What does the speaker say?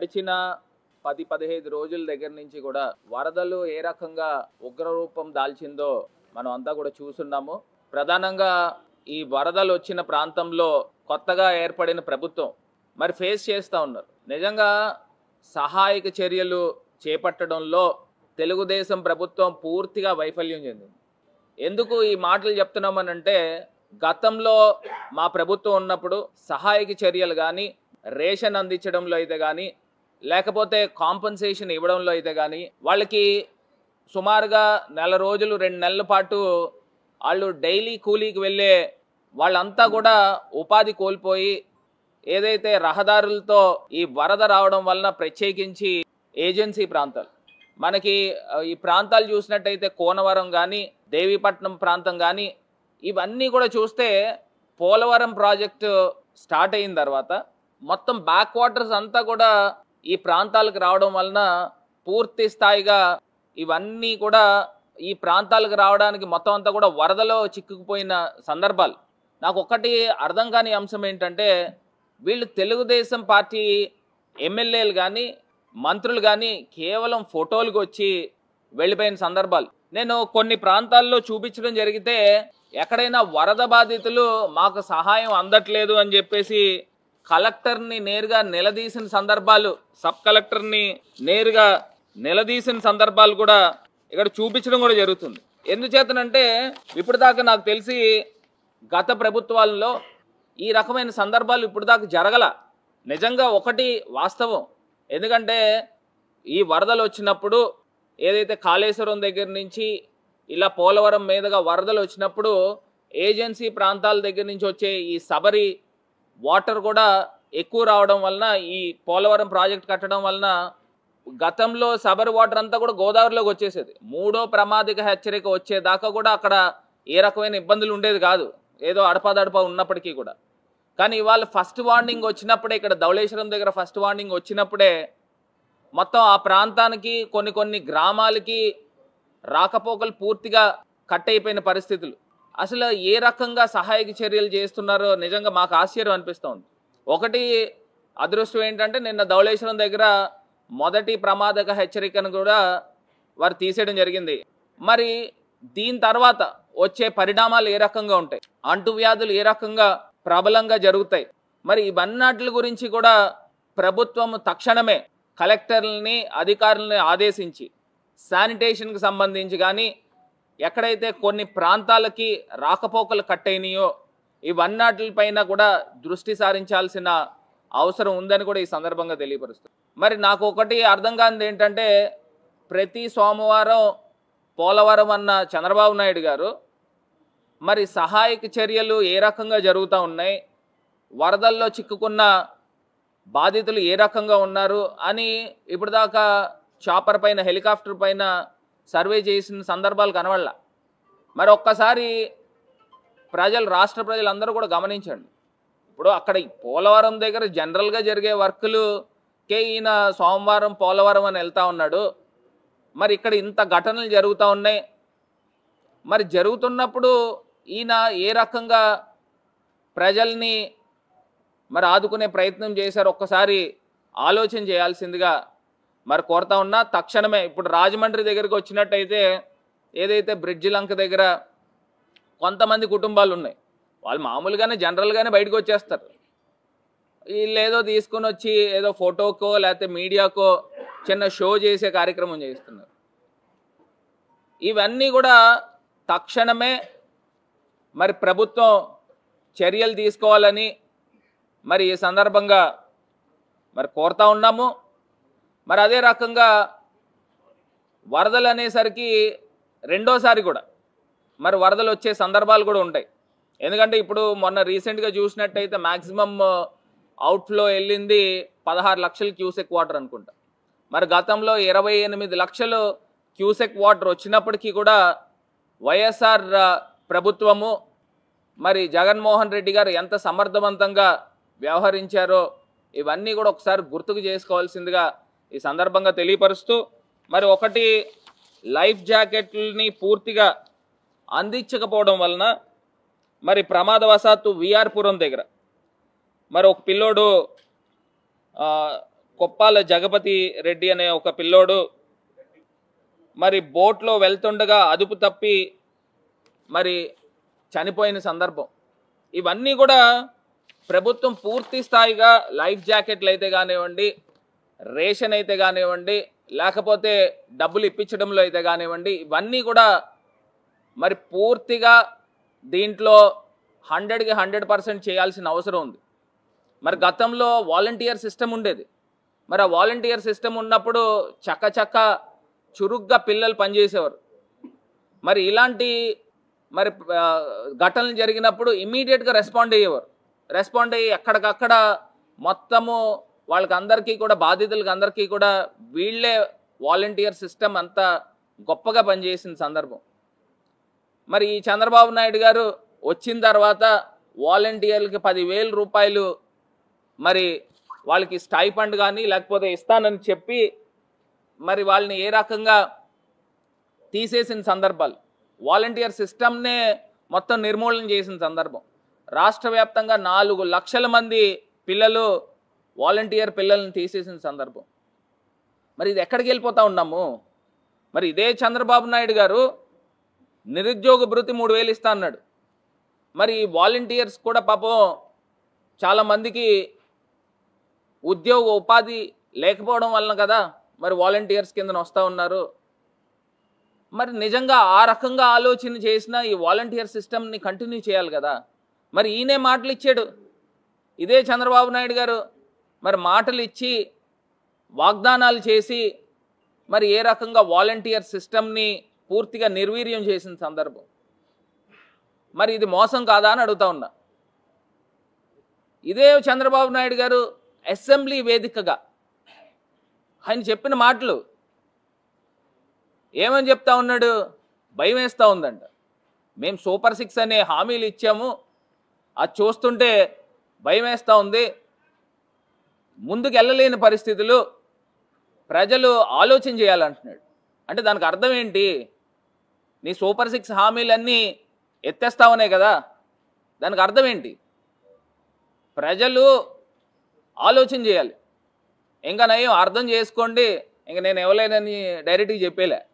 గడిచిన పది పదిహేను రోజుల దగ్గర నుంచి కూడా వరదలు ఏ రకంగా ఉగ్రరూపం దాల్చిందో మనం అంతా కూడా చూస్తున్నాము ప్రధానంగా ఈ వరదలు వచ్చిన ప్రాంతంలో కొత్తగా ఏర్పడిన ప్రభుత్వం మరి ఫేస్ చేస్తూ ఉన్నారు నిజంగా సహాయక చర్యలు చేపట్టడంలో తెలుగుదేశం ప్రభుత్వం పూర్తిగా వైఫల్యం చెందింది ఎందుకు ఈ మాటలు చెప్తున్నామనంటే గతంలో మా ప్రభుత్వం ఉన్నప్పుడు సహాయక చర్యలు కానీ రేషన్ అందించడంలో అయితే కానీ లేకపోతే కాంపన్సేషన్ ఇవ్వడంలో అయితే కానీ వాళ్ళకి సుమారుగా నెల రోజులు రెండు నెలల పాటు వాళ్ళు డైలీ కూలీకి వెళ్ళే వాళ్ళంతా కూడా ఉపాధి కోల్పోయి ఏదైతే రహదారులతో ఈ వరద రావడం వలన ప్రత్యేకించి ఏజెన్సీ ప్రాంతాలు మనకి ఆ, ఈ ప్రాంతాలు చూసినట్టయితే కోనవరం కానీ దేవీపట్నం ప్రాంతం కానీ ఇవన్నీ కూడా చూస్తే పోలవరం ప్రాజెక్టు స్టార్ట్ అయిన తర్వాత మొత్తం బ్యాక్ వాటర్స్ అంతా కూడా ఈ ప్రాంతాలకు రావడం వలన పూర్తి స్థాయిగా ఇవన్నీ కూడా ఈ ప్రాంతాలకు రావడానికి మొత్తం అంతా కూడా వరదలో చిక్కుకుపోయిన సందర్భాలు నాకు ఒక్కటి అర్థం కాని అంశం ఏంటంటే వీళ్ళు తెలుగుదేశం పార్టీ ఎమ్మెల్యేలు కానీ మంత్రులు కానీ కేవలం ఫోటోలకు వచ్చి వెళ్ళిపోయిన సందర్భాలు నేను కొన్ని ప్రాంతాల్లో చూపించడం జరిగితే ఎక్కడైనా వరద బాధితులు మాకు సహాయం అందట్లేదు అని చెప్పేసి కలెక్టర్ని నేరుగా నిలదీసిన సందర్భాలు సబ్ కలెక్టర్ని నేరుగా నిలదీసిన సందర్భాలు కూడా ఇక్కడ చూపించడం కూడా జరుగుతుంది ఎందుచేతనంటే ఇప్పుడు దాకా నాకు తెలిసి గత ప్రభుత్వాల్లో ఈ రకమైన సందర్భాలు ఇప్పుడు దాకా జరగల నిజంగా ఒకటి వాస్తవం ఎందుకంటే ఈ వరదలు వచ్చినప్పుడు ఏదైతే కాళేశ్వరం దగ్గర నుంచి ఇలా పోలవరం మీదుగా వరదలు వచ్చినప్పుడు ఏజెన్సీ ప్రాంతాల దగ్గర నుంచి వచ్చే ఈ సబరి వాటర్ కూడా ఎక్కువ రావడం వలన ఈ పోలవరం ప్రాజెక్ట్ కట్టడం వలన గతంలో సబరి వాటర్ అంతా కూడా గోదావరిలోకి వచ్చేసేది మూడో ప్రమాదిక హెచ్చరిక వచ్చేదాకా కూడా అక్కడ ఏ రకమైన ఇబ్బందులు ఉండేది కాదు ఏదో అడపాదడప ఉన్నప్పటికీ కూడా కానీ ఇవాళ ఫస్ట్ వార్నింగ్ వచ్చినప్పుడే ఇక్కడ ధవళేశ్వరం దగ్గర ఫస్ట్ వార్నింగ్ వచ్చినప్పుడే మొత్తం ఆ ప్రాంతానికి కొన్ని కొన్ని గ్రామాలకి రాకపోకలు పూర్తిగా కట్ అయిపోయిన పరిస్థితులు అసలు ఏ రకంగా సహాయక చర్యలు చేస్తున్నారో నిజంగా మాకు ఆశ్చర్యం అనిపిస్తోంది ఒకటి అదృష్టం ఏంటంటే నిన్న ధవళేశ్వరం దగ్గర మొదటి ప్రమాదక హెచ్చరికను కూడా వారు తీసేయడం జరిగింది మరి దీని తర్వాత వచ్చే పరిణామాలు ఏ రకంగా ఉంటాయి అంటువ్యాధులు ఏ రకంగా ప్రబలంగా జరుగుతాయి మరి ఇవన్నటి గురించి కూడా ప్రభుత్వం తక్షణమే కలెక్టర్లని అధికారులని ఆదేశించి శానిటేషన్కి సంబంధించి కానీ ఎక్కడైతే కొన్ని ప్రాంతాలకి రాకపోకలు కట్ అయినాయో ఇవన్నటిపైన కూడా దృష్టి సారించాల్సిన అవసరం ఉందని కూడా ఈ సందర్భంగా తెలియపరుస్తుంది మరి నాకు ఒకటి అర్థం కానిది ఏంటంటే ప్రతి సోమవారం పోలవరం అన్న చంద్రబాబు నాయుడు గారు మరి సహాయక చర్యలు ఏ రకంగా జరుగుతూ ఉన్నాయి వరదల్లో చిక్కుకున్న బాధితులు ఏ రకంగా ఉన్నారు అని ఇప్పుడు దాకా చాపర్ పైన హెలికాప్టర్ పైన సర్వే చేసిన సందర్భాలు కనబడలా మరి ఒక్కసారి ప్రజలు రాష్ట్ర ప్రజలందరూ కూడా గమనించండి ఇప్పుడు అక్కడ ఈ పోలవరం దగ్గర జనరల్గా జరిగే వర్కులుకే ఈయన సోమవారం పోలవరం అని వెళ్తా ఉన్నాడు మరి ఇక్కడ ఇంత ఘటనలు జరుగుతూ ఉన్నాయి మరి జరుగుతున్నప్పుడు ఈయన ఏ రకంగా ప్రజల్ని మరి ఆదుకునే ప్రయత్నం చేశారు ఒక్కసారి ఆలోచన చేయాల్సిందిగా మరి కోరుతా ఉన్నా తక్షణమే ఇప్పుడు రాజమండ్రి దగ్గరికి వచ్చినట్టయితే ఏదైతే బ్రిడ్జి లంక దగ్గర కొంతమంది కుటుంబాలు ఉన్నాయి వాళ్ళు మామూలుగానే జనరల్గానే బయటకు వచ్చేస్తారు వీళ్ళు ఏదో తీసుకుని వచ్చి ఏదో ఫోటోకో లేకపోతే మీడియాకో చిన్న షో చేసే కార్యక్రమం చేస్తున్నారు ఇవన్నీ కూడా తక్షణమే మరి ప్రభుత్వం చర్యలు తీసుకోవాలని మరి ఈ సందర్భంగా మరి కోరుతా ఉన్నాము మరి అదే రకంగా వరదలు అనేసరికి రెండోసారి కూడా మరి వరదలు వచ్చే సందర్భాలు కూడా ఉంటాయి ఎందుకంటే ఇప్పుడు మొన్న రీసెంట్గా చూసినట్టయితే మ్యాక్సిమం అవుట్ఫ్లో వెళ్ళింది పదహారు లక్షల క్యూసెక్ వాటర్ అనుకుంటా మరి గతంలో ఇరవై ఎనిమిది లక్షలు క్యూసెక్ వాటర్ వచ్చినప్పటికీ కూడా వైఎస్ఆర్ ఆ, ప్రభుత్వము మరి జగన్మోహన్ రెడ్డి గారు ఎంత సమర్థవంతంగా వ్యవహరించారో ఇవన్నీ కూడా ఒకసారి గుర్తుకు చేసుకోవాల్సిందిగా ఈ సందర్భంగా తెలియపరుస్తూ మరి ఒకటి లైఫ్ జాకెట్లని పూర్తిగా అందించకపోవడం వలన మరి ప్రమాదవశాత్తు విఆర్పురం దగ్గర మరి ఒక పిల్లోడు ఆ, కొప్పాల జగపతి రెడ్డి అనే ఒక పిల్లోడు మరి బోట్లో వెళ్తుండగా అదుపు తప్పి మరి చనిపోయిన సందర్భం ఇవన్నీ కూడా ప్రభుత్వం పూర్తి స్థాయిగా లైఫ్ జాకెట్లు అయితే కానివ్వండి రేషన్ అయితే కానివ్వండి లేకపోతే డబ్బులు ఇప్పించడంలో అయితే కానివ్వండి ఇవన్నీ కూడా మరి పూర్తిగా దీంట్లో హండ్రెడ్కి హండ్రెడ్ పర్సెంట్ చేయాల్సిన అవసరం ఉంది మరి గతంలో వాలంటీర్ సిస్టమ్ ఉండేది మరి ఆ వాలంటీర్ సిస్టమ్ ఉన్నప్పుడు చక్క చక్క చురుగ్గా పిల్లలు పనిచేసేవారు మరి ఇలాంటి మరి ఆ, ఘటనలు జరిగినప్పుడు ఇమీడియట్గా రెస్పాండ్ అయ్యేవారు రెస్పాండ్ అయ్యి ఎక్కడికక్కడ మొత్తము వాళ్ళకి అందరికీ కూడా బాధితులకి అందరికీ కూడా వీళ్ళే వాలంటీర్ సిస్టమ్ అంతా గొప్పగా పనిచేసిన సందర్భం మరి ఈ చంద్రబాబు నాయుడు గారు వచ్చిన తర్వాత వాలంటీర్లకి పదివేల రూపాయలు మరి వాళ్ళకి స్టైఫండ్ కానీ లేకపోతే ఇస్తానని చెప్పి మరి వాళ్ళని ఏ రకంగా తీసేసిన సందర్భాలు వాలంటీర్ సిస్టమ్నే మొత్తం నిర్మూలన చేసిన సందర్భం రాష్ట్ర వ్యాప్తంగా నాలుగు లక్షల మంది పిల్లలు వాలంటీర్ పిల్లల్ని తీసేసిన సందర్భం మరి ఇది ఎక్కడికి వెళ్ళిపోతా ఉన్నాము మరి ఇదే చంద్రబాబు నాయుడు గారు నిరుద్యోగ భృతి మూడు వేలు ఇస్తా అన్నాడు మరి ఈ వాలంటీర్స్ కూడా పాపం చాలా మందికి ఉద్యోగ ఉపాధి లేకపోవడం వలన కదా మరి వాలంటీర్స్ కింద వస్తూ ఉన్నారు మరి నిజంగా ఆ రకంగా ఆలోచన చేసిన ఈ వాలంటీర్ సిస్టమ్ని కంటిన్యూ చేయాలి కదా మరి ఈయనే మాటలు ఇచ్చాడు ఇదే చంద్రబాబు నాయుడు గారు మరి మాటలు ఇచ్చి వాగ్దానాలు చేసి మరి ఏ రకంగా వాలంటీర్ సిస్టమ్ని పూర్తిగా నిర్వీర్యం చేసిన సందర్భం మరి ఇది మోసం కాదా అని అడుగుతా ఉన్నా ఇదే చంద్రబాబు నాయుడు గారు అసెంబ్లీ వేదికగా ఆయన చెప్పిన మాటలు ఏమని చెప్తా ఉన్నాడు భయం వేస్తూ ఉందంట మేము సూపర్ సిక్స్ అనే హామీలు ఇచ్చాము అది చూస్తుంటే భయం వేస్తూ ఉంది ముందుకు వెళ్ళలేని పరిస్థితులు ప్రజలు ఆలోచన చేయాలంటున్నాడు అంటే దానికి అర్థం ఏంటి నీ సూపర్ సిక్స్ హామీలన్నీ ఎత్తేస్తావనే కదా దానికి అర్థం ఏంటి ప్రజలు ఆలోచన చేయాలి ఇంకా నయం అర్థం చేసుకోండి ఇంక నేను ఇవ్వలేనని డైరెక్ట్గా చెప్పేలే